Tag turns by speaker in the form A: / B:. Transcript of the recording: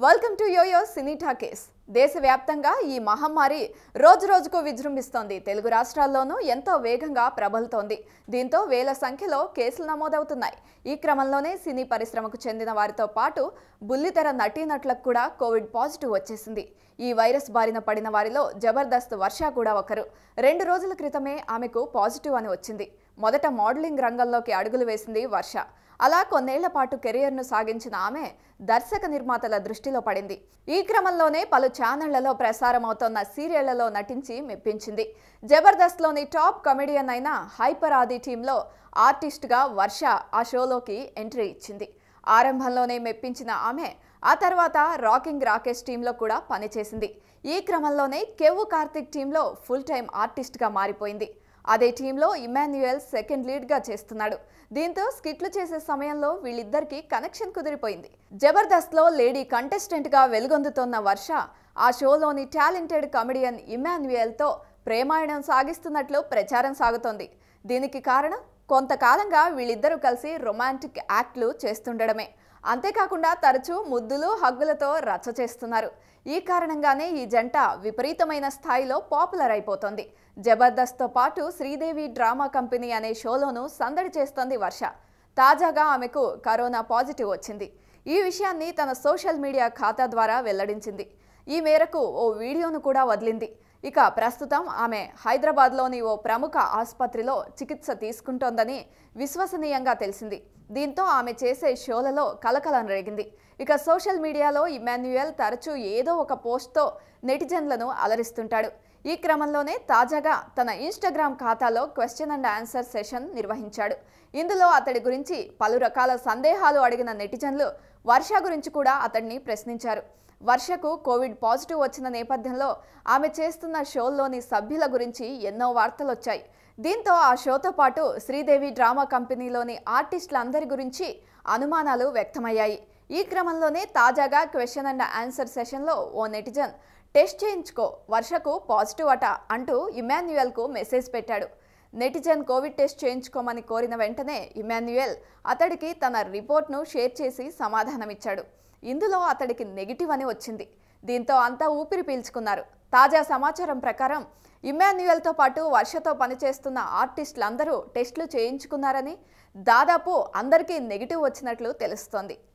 A: welcome to YoYo cine talkies దేశవ్యాప్తంగా ఈ మహమ్మారి రోజు రోజుకు విజృంభిస్తోంది తెలుగు రాష్ట్రాల్లోనూ ఎంతో వేగంగా ప్రబలుతోంది దీంతో వేల సంఖ్యలో కేసులు నమోదవుతున్నాయి ఈ క్రమంలోనే సినీ పరిశ్రమకు చెందిన వారితో పాటు బుల్లితెర నటీనటులకు కూడా కోవిడ్ పాజిటివ్ వచ్చేసింది ఈ వైరస్ బారిన పడిన వారిలో జబర్దస్త్ వర్ష కూడా ఒకరు రెండు రోజుల క్రితమే ఆమెకు పాజిటివ్ అని వచ్చింది మొదట మోడలింగ్ రంగంలోకి అడుగులు వేసింది వర్ష అలా కొన్నేళ్ల పాటు కెరియర్ను సాగించిన ఆమె దర్శక నిర్మాతల దృష్టిలో పడింది ఈ క్రమంలోనే పలు ఛానళ్లలో ప్రసారమవుతోన్న సీరియళ్లలో నటించి మెప్పించింది జబర్దస్త్లోని టాప్ కమెడియన్ అయిన హైపర్ ఆది టీంలో ఆర్టిస్ట్గా వర్ష ఆ షోలోకి ఎంట్రీ ఇచ్చింది ఆరంభంలోనే మెప్పించిన ఆమె ఆ తర్వాత రాకింగ్ రాకేష్ టీంలో కూడా పనిచేసింది ఈ క్రమంలోనే కెవ్వు కార్తిక్ టీంలో ఫుల్ టైం ఆర్టిస్ట్గా మారిపోయింది అదే టీంలో ఇమాన్యుయల్ సెకండ్ లీడ్గా చేస్తున్నాడు దీంతో స్కిట్లు చేసే సమయంలో వీళ్ళిద్దరికీ కనెక్షన్ కుదిరిపోయింది జబర్దస్త్లో లేడీ కంటెస్టెంట్గా వెలుగొందుతోన్న వర్ష ఆ షోలోని టాలెంటెడ్ కమెడియన్ ఇమాన్యుయల్తో ప్రేమాయణం సాగిస్తున్నట్లు ప్రచారం సాగుతోంది దీనికి కారణం కొంతకాలంగా వీళ్ళిద్దరూ కలిసి రొమాంటిక్ యాక్ట్లు చేస్తుండడమే అంతేకాకుండా తరచూ ముద్దులు హగ్గులతో రచ్చ చేస్తున్నారు ఈ కారణంగానే ఈ జంట విపరీతమైన స్థాయిలో పాపులర్ అయిపోతోంది జబర్దస్త్తో పాటు శ్రీదేవి డ్రామా కంపెనీ అనే షోలోనూ సందడి చేస్తోంది వర్ష తాజాగా ఆమెకు కరోనా పాజిటివ్ వచ్చింది ఈ విషయాన్ని తన సోషల్ మీడియా ఖాతా ద్వారా వెల్లడించింది ఈ మేరకు ఓ వీడియోను కూడా వదిలింది ఇక ప్రస్తుతం ఆమె హైదరాబాద్లోని ఓ ప్రముఖ ఆసుపత్రిలో చికిత్స తీసుకుంటోందని విశ్వసనీయంగా తెలిసింది దీంతో ఆమె చేసే షోలలో కలకలం రేగింది ఇక సోషల్ మీడియాలో ఇమాన్యుయల్ తరచూ ఏదో ఒక పోస్ట్తో నెటిజన్లను అలరిస్తుంటాడు ఈ క్రమంలోనే తాజాగా తన ఇన్స్టాగ్రామ్ ఖాతాలో క్వశ్చన్ అండ్ ఆన్సర్ సెషన్ నిర్వహించాడు ఇందులో అతడి గురించి పలు రకాల సందేహాలు అడిగిన నెటిజన్లు వర్ష గురించి కూడా అతడిని ప్రశ్నించారు వర్షకు కోవిడ్ పాజిటివ్ వచ్చిన నేపథ్యంలో ఆమె చేస్తున్న షోల్లోని సభ్యుల గురించి ఎన్నో వార్తలు వచ్చాయి దీంతో ఆ షోతో పాటు శ్రీదేవి డ్రామా కంపెనీలోని ఆర్టిస్టులందరి గురించి అనుమానాలు వ్యక్తమయ్యాయి ఈ క్రమంలోనే తాజాగా క్వశ్చన్ అండ్ ఆన్సర్ సెషన్లో ఓ నెటిజన్ టెస్ట్ చేయించుకో వర్షకు పాజిటివ్ అట అంటూ ఇమాన్యుయల్కు మెసేజ్ పెట్టాడు నెటిజన్ కోవిడ్ టెస్ట్ చేయించుకోమని కోరిన వెంటనే ఇమాన్యుయల్ అతడికి తన రిపోర్ట్ను షేర్ చేసి సమాధానమిచ్చాడు ఇందులో అతడికి నెగిటివ్ అని వచ్చింది దీంతో అంతా ఊపిరి పీల్చుకున్నారు తాజా సమాచారం ప్రకారం ఇమాన్యుయల్తో పాటు వర్షతో పనిచేస్తున్న ఆర్టిస్టులందరూ టెస్టులు చేయించుకున్నారని దాదాపు అందరికీ నెగిటివ్ వచ్చినట్లు తెలుస్తోంది